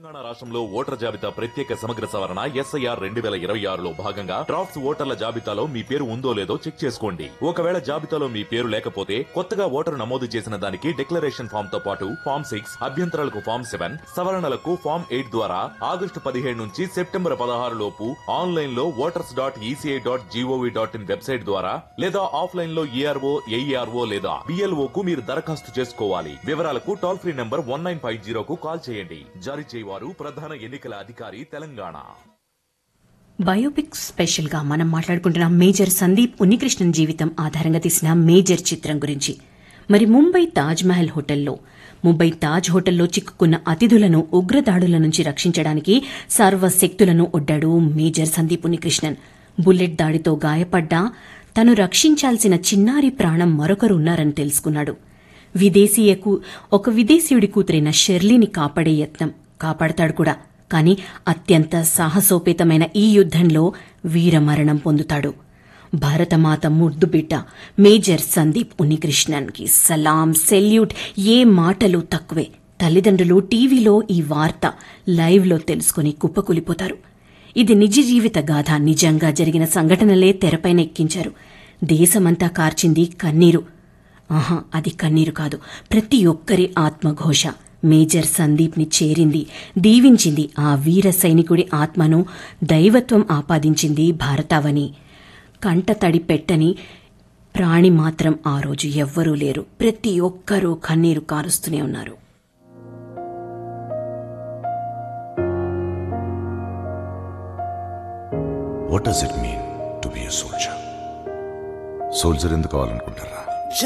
తెలంగాణ రాష్ట్రంలో ఓటర్ జాబితా ప్రత్యేక సమగ్ర సవరణ ఎస్ఐఆర్ రెండు వేల ఇరవై ఆరులో భాగంగా డ్రాఫ్ట్స్ ఓటర్ల జాబితాలో మీ పేరు ఉందో లేదో చెక్ చేసుకోండి ఒకవేళ జాబితాలో మీ పేరు లేకపోతే కొత్తగా ఓటరు నమోదు చేసిన దానికి డిక్లరేషన్ ఫామ్ తో పాటు ఫామ్ సిక్స్ అభ్యంతరాలకు ఫామ్ సెవెన్ సవరణలకు ఫామ్ ఎయిట్ ద్వారా ఆగస్టు పదిహేడు నుంచి సెప్టెంబర్ పదహారు లోపు ఆన్లైన్ లో voters dot ECI dot GOV dot in website ద్వారా లేదా ఆఫ్లైన్ లో ఈఆర్ఓ ఏఈఆర్ఓ లేదా బిఎల్ఓ కు మీరు దరఖాస్తు చేసుకోవాలి వివరాలకు toll free number one nine five జీరోకు కాల్ చేయండి జారీ చేయవారు ప్రధాన ఎన్నికల అధికారి తెలంగాణ బయోపిక్ స్పెషల్ గా మనం మాట్లాడుకుంటున్న మేజర్ సందీప్ ఉన్నికృష్ణన్ జీవితం ఆధారంగా తీసిన మేజర్ చిత్రం గురించి మరి ముంబై తాజ్ మహల్ హోటల్లో ముంబై తాజ్ హోటల్లో చిక్కుకున్న అతిథులను ఉగ్రదాడుల నుంచి రక్షించడానికి సర్వశక్తులను ఒడ్డాడు మేజర్ సందీప్ ఉన్నికృష్ణన్ బుల్లెట్ దాడితో గాయపడ్డా తను రక్షించాల్సిన చిన్నారి ప్రాణం మరొకరు ఉన్నారని తెలుసుకున్నాడు విదేశీయకు ఒక విదేశీయుడి కూతురైన షెర్లీని కాపాడే యత్నం కాపాడతాడు కూడా కాని అత్యంత సాహసోపేతమైన ఈ యుద్ధంలో వీరమరణం పొందుతాడు భారతమాత ముద్దు బిడ్డ మేజర్ సందీప్ ఉన్నికృష్ణన్ కి సలాం సెల్యూట్ ఏ మాటలు తక్కువే తల్లిదండ్రులు టీవీలో ఈ వార్త లైవ్లో తెలుసుకుని కుప్పకూలిపోతారు ఇది నిజ జీవిత గాథ నిజంగా జరిగిన సంఘటనలే తెరపైన ఎక్కించారు దేశమంతా కార్చింది కన్నీరు ఆహా అది కన్నీరు కాదు ప్రతి ఒక్కరి ఆత్మఘోష మేజర్ సందీప్ని చేరింది దీవించింది ఆ వీర సైనికుడి ఆత్మను దైవత్వం ఆపాదించింది భారతావని కంటతడి పెట్టని ప్రాణి మాత్రం ఆ రోజు ఎవ్వరూ లేరు ప్రతి ఒక్కరూ కన్నీరు కారుస్తూనే ఉన్నారు what does it mean to be a soldier soldier ఎందుకు కావాలనుకుంటారా